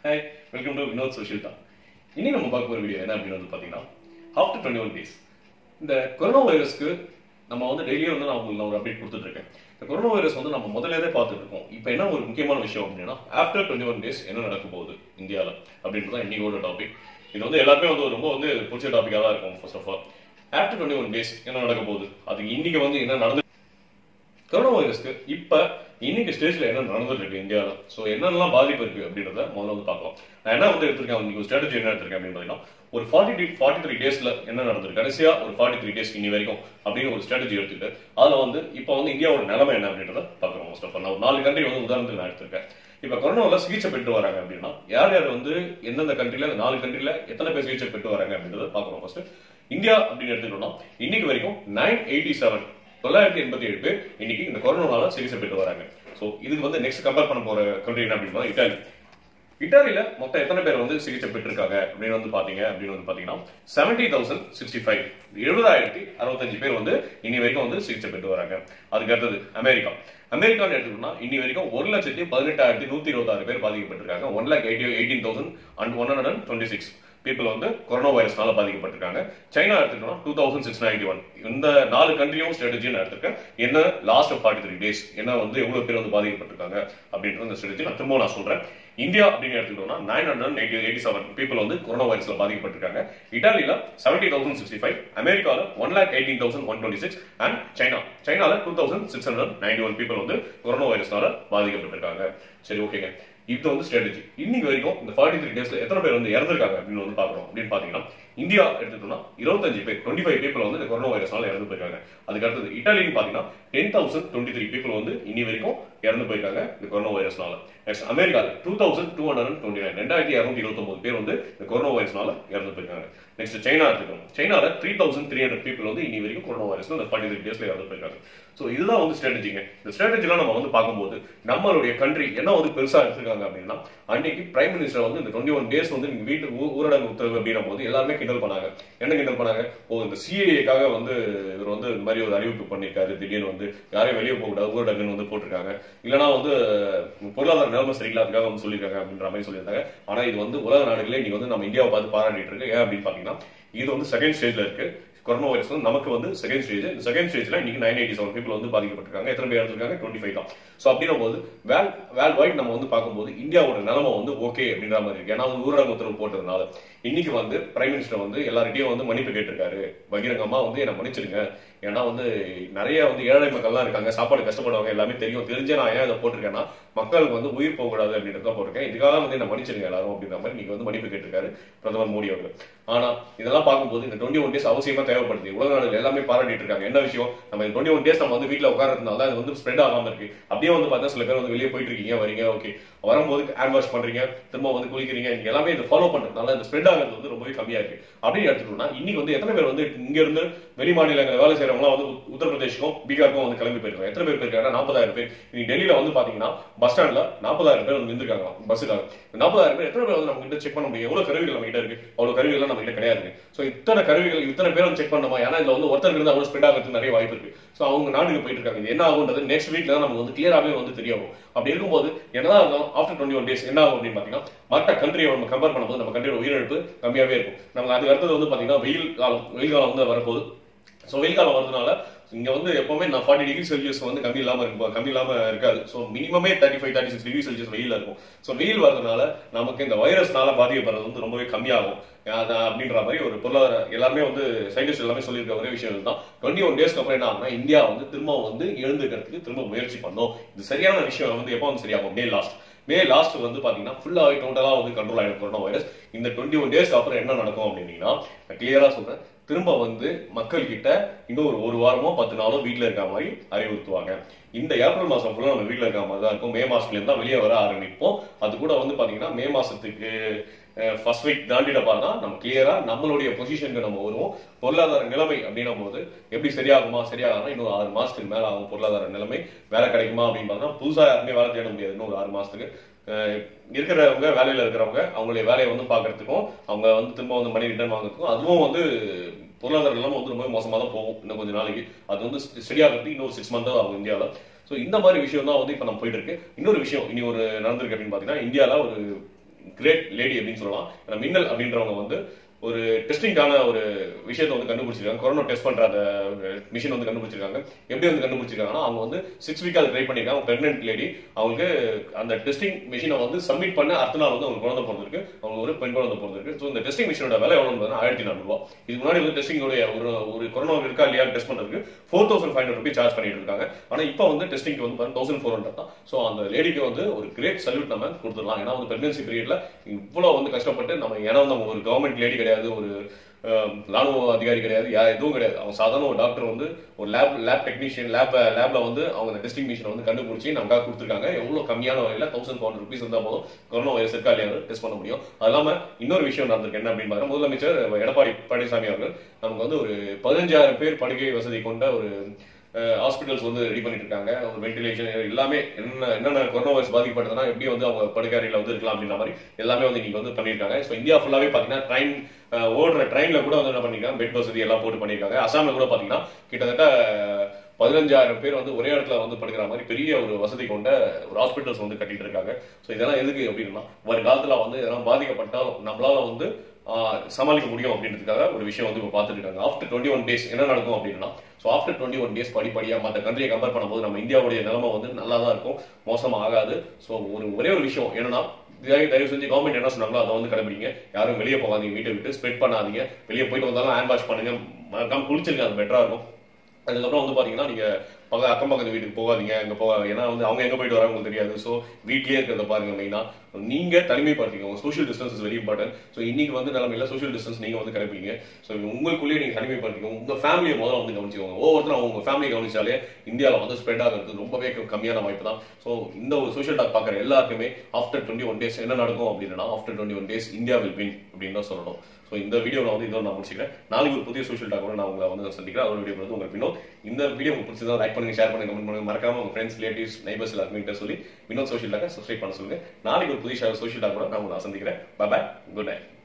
hi welcome to Vinod social talk இன்னைக்கு நம்ம பார்க்க போகிற வீடியோ என்ன அப்படின்னு வந்து பார்த்தீங்கன்னா ஆஃப்டர் டுவெண்ட்டி ஒன் டேஸ் இந்த கொரோனா வைரஸ்க்கு நம்ம வந்து டெய்லியும் வந்து நான் உங்களுக்கு நான் ஒரு அப்டேட் கொடுத்துட்டு இருக்கேன் இந்த கொரோனா வைரஸ் வந்து நம்ம முதல்ல பார்த்துட்டு இருக்கோம் இப்போ என்ன ஒரு முக்கியமான விஷயம் அப்படின்னா ஆஃப்டர் டுவெண்ட்டி ஒன் டேஸ் என்ன நடக்க போகுது இந்தியாவில் அப்படின்றது தான் இன்னைக்கோட டாபிக் இது வந்து எல்லாருமே வந்து ரொம்ப வந்து பிடிச்ச டாப்பிக்காக தான் இருக்கும் first of all after twenty one days என்ன நடக்க போகுது அதுக்கு இன்னைக்கு வந்து என்ன நடந்து கொரோனா வைரஸ்க்கு இப்ப இன்னைக்கு ஸ்டேஜ்ல என்ன நடந்துட்டு இருக்கு இந்தியாவில் ஸோ என்னென்னலாம் பாதிப்பு இருக்கு அப்படின்றத முதல்ல வந்து பார்க்கலாம் நான் என்ன வந்து எடுத்திருக்கேன் இன்னைக்கு ஒரு ஸ்ட்ராட்டஜி என்ன எடுத்திருக்கேன் அப்படின்னு பார்த்தீங்கன்னா ஒரு ஃபார்ட்டி த்ரீ ஃபார்ட்டி த்ரீ டேஸ்ல என்ன நடந்திருக்கு கடைசியா ஒரு ஃபார்ட்டி த்ரீ டேஸ் இன்னி வரைக்கும் அப்படின்னு ஒரு ஸ்ட்ராட்டஜி எடுத்துட்டு அதுல வந்து இப்போ வந்து இந்தியாவோட நிலைமை என்ன அப்படின்றத பார்க்குறோம் மோஸ்ட் ஆஃப் நான் ஒரு நாலு கண்ட்ரி வந்து உதாரணத்துக்கு நான் எடுத்திருக்கேன் இப்போ கொரோனாவில் சிகிச்சை பெற்று வராங்க அப்படின்னா யார் யார் வந்து எந்தெந்த கண்ட்ரில அந்த நாலு கண்ட்ரில எத்தனை பேர் சிகிச்சை பெற்று வராங்க அப்படின்றத பார்க்குறோம் ஃபர்ஸ்ட் இந்தியா அப்படின்னு எடுத்துக்கிட்டோம்னா இன்னைக்கு வரைக்கும் நைன் எயிட்டி செவன் தொள்ளாயிரத்தி எண்பத்தி ஏழு பேர் இன்னைக்கு இந்த கொரோனாவால சிகிச்சை பெற்று வராங்க ஸோ இதுக்கு வந்து நெக்ஸ்ட் கம்பேர் பண்ண போற கண்ட்ரி என்ன அப்படின்னா இட்டாலி இட்டாலியில மொத்தம் எத்தனை பேர் வந்து சிகிச்சை பெற்றிருக்காங்க அப்படின்னு வந்து பாத்தீங்க அப்படின்னு வந்து பாத்தீங்கன்னா செவன்டி தௌசண்ட் சிக்ஸ்டி ஃபைவ் எழுபதாயிரத்தி அறுபத்தஞ்சு பேர் வந்து இன்னி வரைக்கும் வந்து சிகிச்சை பெற்று வராங்க அதுக்கு அடுத்தது அமெரிக்கா அமெரிக்கான்னு எடுத்துக்கிட்டோம்னா இன்னி வரைக்கும் ஒரு லட்சத்தி பதினெட்டாயிரத்தி நூத்தி இருபத்தாறு பேர் பாதிக்கப்பட்டிருக்காங்க one lakh eighty eighteen thousand and one hundred and twenty six people வந்து கொரோனா வைரஸ்னால பாதிக்கப்பட்டிருக்காங்க சைனா எடுத்துக்கிட்டோம்னா two thousand six ninety one இந்த நாலு கண்ட்ரியும் ஸ்ட்ராட்டஜி நான் எடுத்திருக்கேன் என்ன லாஸ்ட் ஃபார்ட்டி த்ரீ டேஸ் என்ன வந்து எவ்வளவு பேர் வந்து பாதிக்கப்பட்டிருக்காங்க அப்படின்ற இந்த ஸ்ட்ராட்டஜி நான் திரும்ப நான் சொல்றேன் இந்தியா அப்படின்னு எடுத்துக்கிட்டோம்னா nine hundred eighty eighty seven people வந்து கொரோனா வைரஸ்ல பாதிக்கப்பட்டிருக்காங்க இட்டாலியில செவன்டி தௌசண்ட் சிக்ஸ்டி ஃபைவ் அமெரிக்கால one lakh eighteen thousand one twenty six and China சைனால two thousand six hundred ninety one people வந்து கொரோனா வைரஸ்னால பாதிக்கப்பட்டிருக்காங்க சரி ஓகேங்க இது வந்து ஸ்ட்ராட்டஜி இன்னைக்கு வரைக்கும் இந்த ஃபார்ட்டி த்ரீ டேஸ்ல எத்தனை பேர் வந்து இறந்திருக்காங்க அப்படின்னு வந்து பாக்குறோம் அப்படின்னு பாத்தீங்கன்னா இந்தியா எடுத்துட்டோம்னா இருபத்தஞ்சு பேர் டுவெண்ட்டி ஃபைவ் பீப்புள் வந்து இந்த கொரோனா வைரஸ்னால இறந்து போயிருக்காங்க அதுக்கு அடுத்தது இட்டாலின்னு பாத்தீங்கன்னா ten thousand twenty three people வந்து இன்னி வரைக்கும் இறந்து போயிருக்காங்க இந்த கொரோனா வைரஸ்னால நெக்ஸ்ட் அமெரிக்கால two thousand two hundred twenty nine ரெண்டாயிரத்தி இரநூத்தி இருபத்தொன்பது பேர் வந்து இந்த கொரோனா வைரஸ்னால இறந்து போயிருக்காங்க நெக்ஸ்ட் சைனா எடுத்துக்கணும் சைனால three thousand three hundred people வந்து இன்னி வரைக்கும் கொரோனா வைரஸ் இந்த ஃபார்ட்டி த்ரீ டேஸ்ல இறந்து போயிருக்காங்க ஸோ இதுதான் வந்து ஸ்ட்ராட்டஜிங்க இந்த ஸ்ட்ராட்டஜிலாம் நம்ம வந்து பார்க்கும்போது நம்மளுடைய கண்ட்ரி என்ன வந்து பெருசா எடுத்திருக்காங்க அப்படின்னா அன்னைக்கு பிரைம் மினிஸ்டர் வந்து இந்த டுவெண்ட்டி ஒன் டேஸ் வந்து நீங்க வீட்டு ஊ- ஊரடங்கு உத்தரவு அப்படின்ற போது எல்லாருமே கிண்டல் பண்ணாங்க என்ன கிண்டல் பண்ணாங்க ஓ இந்த சிஏஏக்காக வந்து இவர் வந்து இந்த மாதிரி ஒரு அறிவிப்பு பண்ணியிருக்காரு திடீர்னு வந்து யாரையும் வெளியே போக கூடாது ஊரடங்குன்னு வந்து போட்டிருக்காங்க இல்லைன்னா வந்து பொருளாதார நிலைமை சரியில்லாததுக்காக வந்து சொல்லியிருக்காங்க அப்படின்ற மாதிரி சொல்லியிருந்தாங்க ஆனா இது வந்து உலக நாடுகளே நீங்க வந்து நம்ம இந்தியாவை பார்த்து பாராட்டிட்டு இருக்கு ஏன் அப்படின்னு பாத்தீங்கன்னா இது வந்து செகண்ட் ஸ்டேஜ்ல இருக்கு கொரோனா வைரஸ் வந்து நமக்கு வந்து செகண்ட் ஸ்டேஜ் இந்த செகண்ட் ஸ்டேஜ்ல இன்னைக்கு நைன் எயிட்டி செவன் பீப்புள் வந்து பாதிக்கப்பட்டிருக்காங்க எத்தனை பேர் இருந்திருக்காங்க டுவெண்ட்டி ஃபைவ் தான் ஸோ அப்படின்னும் போது வேல் வேல் வைட் நம்ம வந்து பார்க்கும்போது இந்தியாவோட நிலைமை வந்து ஓகே அப்படின்ற மாதிரி இருக்கு ஏன்னா வந்து ஊரடங்கு உத்தரவு போட்டதுனால இன்னைக்கு வந்து பிரைம் மினிஸ்டர் வந்து எல்லார்கிட்டயும் வந்து மன்னிப்பு கேட்டிருக்காரு பகிரங்கமா வந்து என்ன மன்னிச்சிருங்க ஏன்னா வந்து நிறைய வந்து ஏழை மக்கள்லாம் இருக்காங்க சாப்பாடு கஷ்டப்படுவாங்க எல்லாமே தெரியும் தெரிஞ்சே நான் ஏன் இதை போட்டிருக்கேன்னா மக்களுக்கு வந்து உயிர் போகக்கூடாது அப்படின்றத போட்டிருக்கேன் இதுக்காக வந்து என்ன மன்னிச்சிருங்க எல்லாரும் அப்படின்ற மாதிரி நீங்க வந்து மன்னிப்பு கேட்டிருக்காரு பிரதமர் மோடி அவர்கள் ஆனா இதெல்லாம் பார்க்கும்போது இந்த டுவெண்ட்டி ஒன் டேஸ் அவசியமா தேவைப்படுது உலக நாடுகள் எல்லாமே பாராட்டிட்டு இருக்காங்க என்ன விஷயம் நம்ம டுவெண்ட்டி ஒன் டேஸ் நம்ம வந்து வீட்டுல உட்காரதுனால தான் அது வந்து ஸ்ப்ரெட் ஆகாம இருக்கு அப்படியே வந்து பார்த்தா சில பேர் வந்து வெளியே போயிட்டு இருக்கீங்க வரீங்க ஓகே வரும்போது ஹேண்ட் வாஷ் பண்றீங்க திரும்ப வந்து குளிக்கிறீங்க நீங்க எல்லாமே இதை ஃபாலோ பண்றதுனால இந்த ஸ்ப்ரெட் ஆகிறது வந்து ரொம்பவே கம்மியா இருக்கு அப்படின்னு எடுத்துட்டோம்னா இன்னைக்கு வந்து எத்தனை பேர் வந்து இங்க இருந்து வெளி மாநிலங்கள் வேலை செய்யறவங்க வந்து உத்- உத்தரப்பிரதேஷ்க்கும் பீகாருக்கும் வந்து கிளம்பி போயிருக்காங்க எத்தனை பேர் போயிருக்காங்க நாற்பதாயிரம் பேர் இன்னைக்கு டெல்லியில வந்து பாத்தீங்கன்னா பஸ் ஸ்டாண்ட்ல நாற்பதாயிரம் பேர் வந்து நின்றுருக்காங்க பஸ்ஸுக்காக நாற்பதாயிரம் பேர் எத்தனை பேர் வந்து நம்ம கிட்ட செக் பண்ண முடியும் எவ்வளவு கருவிகள் நம்ம கிட்ட இருக்கு அவ்வளவு கருவிகள் நம்ம கிட்ட கிடையாது சோ இத்தனை கருவிகள் இத்தனை பேர் வந்து செக் பண்ணணுமா ஏன்னா இதுல வந்து ஒருத்தருக்கு இருந்தா அவ்வளவு ஸ்ப்ரெட் ஆகிறதுக்கு நிறைய வாய்ப்பு இருக்கு சோ அவங்க நாட்டுக்கு போயிட்டு இருக்காங்க இது என்ன ஆகுன்றது நெக்ஸ்ட் வீக்ல தான் நமக்கு வந்து கிளியராகவே வந்து தெரியும் அப்படி இருக்கும்போது என்னதான் இருந்தாலும் ஆஃப்டர் டுவெண்ட்டி ஒன் டேஸ் என்ன ஆகும் அப்படின்னு பாத்தீங்கன்னா மற்ற கண்ட்ரியை நம்ம கம்பேர் பண்ணும்போது நம்ம கண்ட்ரியோட உயிரிழப்பு கம்மியாவே இருக்கும் நமக்கு அதுக்கு அடுத்தது வந்து பாத்தீங்கன்னா வெயில் காலம் வெயில் காலம் வந்து வரப்போகுது ஸோ வெயில் காலம் வரதுனால இங்க வந்து எப்பவுமே நான் ஃபார்ட்டி டிகிரி செல்சியஸ் வந்து கம்மி இல்லாம இருக்கும் கம்மி இல்லாம இருக்காது ஸோ மினிமமே thirty five thirty six degree Celsius வெயில் இருக்கும் ஸோ வெயில் வரதுனால நமக்கு இந்த வைரஸ்னால பாதிக்கப்படுறது வந்து ரொம்பவே கம்மியாகும் அது அப்படின்ற மாதிரி ஒரு பொருளாதார எல்லாருமே வந்து சயின்டிஸ்ட் எல்லாமே சொல்லியிருக்க ஒரே விஷயம் தான் டுவெண்ட்டி ஒன் டேஸ்க்கு அப்புறம் என்ன ஆகும்னா இந்தியா வந்து திரும்ப வந்து எழுந்துக்கிறதுக்கு திரும்ப முயற்சி பண்ணும் இது சரியான விஷயம் வந்து எப்போ வந்து சரியாகும் மே லாஸ்ட் மே லாஸ்ட் வந்து பாத்தீங்கன்னா ஃபுல்லாவே டோட்டலா வந்து கண்ட்ரோல் ஆயிடும் கொரோனா வைரஸ் இந்த டுவெண்ட்டி ஒன் டேஸ்க்கு அப்புறம் என்ன நடக்கும் அப்படின்னீங்கன்னா நான் கிளியரா சொல்றேன் திரும்ப வந்து மக்கள் கிட்ட இன்னும் ஒரு ஒரு வாரமோ பத்து நாளோ வீட்ல இருக்க மாதிரி அறிவுறுத்துவாங்க இந்த ஏப்ரல் மாசம் ஃபுல்லா நம்ம வீட்ல இருக்க மாதிரி தான் இருக்கும் மே மாசத்துல இருந்தா வெளியே வர ஆரம்பிப்போம் அது கூட வந்து பாத்தீங்கன்னா மே மாசத்துக்கு ஃபர்ஸ்ட் வீக் தாண்டிட பார்த்தா நம்ம கிளியரா நம்மளுடைய பொசிஷனுக்கு நம்ம வருவோம் பொருளாதார நிலைமை அப்படின்னும் போது எப்படி சரியாகுமா சரியாகுமா இன்னும் ஆறு மாசத்துக்கு மேல ஆகும் பொருளாதார நிலைமை வேலை கிடைக்குமா அப்படின்னு பார்த்தா புதுசா யாருமே வேலை தேட முடியாது இன்னும் ஒரு ஆறு மாசத்துக்கு அஹ் இருக்கிறவங்க வேலையில இருக்கிறவங்க அவங்களுடைய வேலையை வந்து பாக்குறதுக்கும் அவங்க வந்து திரும்ப வந்து மணி ரிட்டர்ன் வாங்குறதுக்கும் அதுவும் வந்து பொருளாதார நிலைமை வந்து ரொம்ப மோசமா தான் போகும் இன்னும் கொஞ்ச நாளைக்கு அது வந்து ஸ்டெடியாகிறதுக்கு இன்னொரு சிக்ஸ் மந்த் ஆகும் இந்தியாவில் ஸோ இந்த மாதிரி விஷயம் தான் வந்து இப்போ நம்ம போயிட்டு இருக்கு இன்னொரு விஷயம் இனி ஒரு நடந்திருக்கு அப்படின்னு பார்த்தீங்கன்னா இந்தியாவில் ஒரு கிரேட் லேடி அப்படின்னு சொல்லலாம் ஏன்னா மின்னல் அப்படின்றவங்க வந்து ஒரு டெஸ்டிங்கான ஒரு விஷயத்தை வந்து கண்டுபிடிச்சிருக்காங்க கொரோனா டெஸ்ட் பண்ற அந்த மிஷின் வந்து கண்டுபிடிச்சிருக்காங்க எப்படி வந்து கண்டுபிடிச்சிருக்காங்கன்னா அவங்க வந்து சிக்ஸ் வீக் அதை ட்ரை பண்ணிருக்காங்க பிரெக்னென்ட் லேடி அவங்களுக்கு அந்த டெஸ்டிங் மிஷினை வந்து சப்மிட் பண்ண அடுத்த நாள் வந்து அவங்க குழந்தை பிறந்திருக்கு அவங்க ஒரு பெண் குழந்தை பிறந்திருக்கு ஸோ இந்த டெஸ்டிங் மிஷினோட விலை எவ்வளவு பார்த்தீங்கன்னா ஆயிரத்தி நானூறு ரூபாய் இதுக்கு முன்னாடி வந்து டெஸ்டிங்கோட ஒரு ஒரு கொரோனா இருக்கா இல்லையா டெஸ்ட் பண்றதுக்கு four thousand five hundred rupees charge பண்ணிட்டு இருக்காங்க ஆனா இப்போ வந்து டெஸ்டிங்க்கு வந்து தௌசண்ட் ஃபோர் ஹண்ட்ரட் தான் ஸோ அந்த லேடிக்கு வந்து ஒரு கிரேட் சல்யூட் நம்ம கொடுத்துடலாம் ஏன்னா வந்து பிரெக்னன்சி பீரியட்ல இவ்வளவு வந்து கஷ்டப்பட்டு நம்ம ஏன்னா வந்து அவங்க ஒரு கவர்மெண்ட் லேடி கிடையாது ஒரு அஹ், ராணுவ அதிகாரி கிடையாது யா எதுவும் கிடையாது அவங்க சாதாரண ஒரு டாக்டர் வந்து ஒரு லேப் லேப் டெக்னீஷியன் லேப் லேப்ல வந்து அவங்க அந்த டெஸ்டிங் மிஷினை வந்து கண்டுபிடிச்சி நமக்காக கொடுத்துருக்காங்க எவ்வளவு கம்மியான வகையில் தௌசண்ட் ஃபோர் ஹண்ட்ரட் ருபீஸ் இருந்தால் போதும் கொரோனா வைரஸ் இருக்கா இல்லையா டெஸ்ட் பண்ண முடியும் அது இல்லாம இன்னொரு விஷயம் நடந்திருக்கு என்ன அப்படின்னு பார்த்தா முதலமைச்சர் எடப்பாடி பழனிசாமி அவர்கள் நமக்கு வந்து ஒரு பதினஞ்சாயிரம் பேர் படுக்கை வசதி கொண்ட ஒரு ஹாஸ்பிட்டல்ஸ் வந்து ரெடி பண்ணிட்டு இருக்காங்க ஒரு வென்டிலேஷன் எல்லாமே என்ன என்னென்ன கொரோனா வைரஸ் பாதிக்கப்பட்டதுன்னா எப்படி வந்து அவங்க படுக்கை அறையில வந்து இருக்கலாம் அப்படின்ற மாதிரி எல்லாமே வந்து இன்னைக்கு வந்து பண்ணியிருக்காங்க ஸோ இந்தியா ஃபுல்லாவே பாத்தீங்கன்னா ட்ரெயின் ஓடுற ட்ரெயின்ல கூட வந்து என்ன பண்ணிருக்காங்க பெட் வசதி எல்லாம் போட்டு பண்ணியிருக்காங்க அசாம்ல கூட பாத்தீங்கன்னா கிட்டத்தட்ட பதினஞ்சாயிரம் பேர் வந்து ஒரே இடத்துல வந்து படுக்கிற மாதிரி பெரிய ஒரு வசதி கொண்ட ஒரு ஹாஸ்பிட்டல்ஸ் வந்து கட்டிட்டு இருக்காங்க ஸோ இதெல்லாம் எதுக்கு அப்படின்னா வருங்காலத்துல வந்து இதெல்லாம் பாதிக்கப்பட்டால் நம்மளால வந்து ஆஹ், சமாளிக்க முடியும் அப்படின்றதுக்காக ஒரு விஷயம் வந்து இப்போ பார்த்துட்டு இருக்காங்க ஆஃப்டர் டுவெண்ட்டி ஒன் டேஸ் என்ன நடக்கும் அப்படின்னா so after twenty one days படிப்படியாக மற்ற கண்ட்ரியை கம்பேர் பண்ணும்போது நம்ம இந்தியாவுடைய நிலைமை வந்து நல்லா தான் இருக்கும் மோசமா ஆகாது ஸோ ஒரு ஒரே ஒரு விஷயம் என்னன்னா தயவு தயவு செஞ்சு கவர்மெண்ட் என்ன சொன்னாங்களோ அதை வந்து கடைபிடிங்க யாரும் வெளியே போகாதீங்க வீட்டை விட்டு ஸ்ப்ரெட் பண்ணாதீங்க வெளியே போயிட்டு வந்தாலும் ஹேண்ட் வாஷ் பண்ணுங்க மறக்காம குளிச்சிருங்க அது பெட்டரா இருக்கும் அதுக்கப்புறம் வந்து பாத்தீங்கன்னா நீங்க பக்க அக்கம் பக்கத்து வீட்டுக்கு போகாதீங்க அங்க போக ஏன்னா வந்து அவங்க எங்க போயிட்டு வராங்க உங்களுக்கு தெரியாது ஸோ வீட்லயே இருக்கிறத பாருங்க மெயினா நீங்க தனிமைப்படுத்திக்கோங்க social distance is very important so இன்னைக்கு வந்து நிலைமையில சோஷியல் டிஸ்டன்ஸ் நீங்க வந்து கடைபிடிங்க ஸோ உங்களுக்குள்ளேயே நீங்க தனிமைப்படுத்திக்கோங்க உங்க ஃபேமிலியை முதல்ல வந்து கவனிச்சுக்கோங்க ஒவ்வொருத்தரும் உங்க ஃபேமிலியை கவனிச்சாலே இந்தியாவில் வந்து ஸ்ப்ரெட் ஆகிறது ரொம்பவே கம்மியான வாய்ப்பு தான் ஸோ இந்த ஒரு சோஷியல் டாக் பார்க்குற எல்லாருக்குமே ஆஃப்டர் டுவெண்ட்டி ஒன் டேஸ் என்ன நடக்கும் அப்படின்னா after twenty one days India will win அப்படின்னு தான் சொல்லணும் ஸோ இந்த வீடியோ நான் வந்து இதோட நான் முடிச்சுக்கிறேன் நாளைக்கு ஒரு புதிய சோஷியல் டாக்கோட நான் உங்களை வந்து சந்திக்கிறேன் அதோட வீடியோ வந்து உங்களுக்கு வினோத் இந்த வீடியோ உங்களுக்கு பிடிச்சதா லைக் பண்ணுங்க ஷேர் பண்ணுங்க கமெண்ட் பண்ணுங்க மறக்காம உங்க ஃப்ரெண்ட்ஸ் ரிலேட்டிவ்ஸ் நைபர்ஸ் எல்லாருமே கிட்ட சொல்லி வினோத் சோஷியல் டாக்கை சப்ஸ்கிரைப் பண்ண சொல்லுங்க நாளைக்கு ஒரு புதிய சோஷியல் டாக் கூட நான் உங்களை சந்திக்கிறேன் பாய் குட் நைட்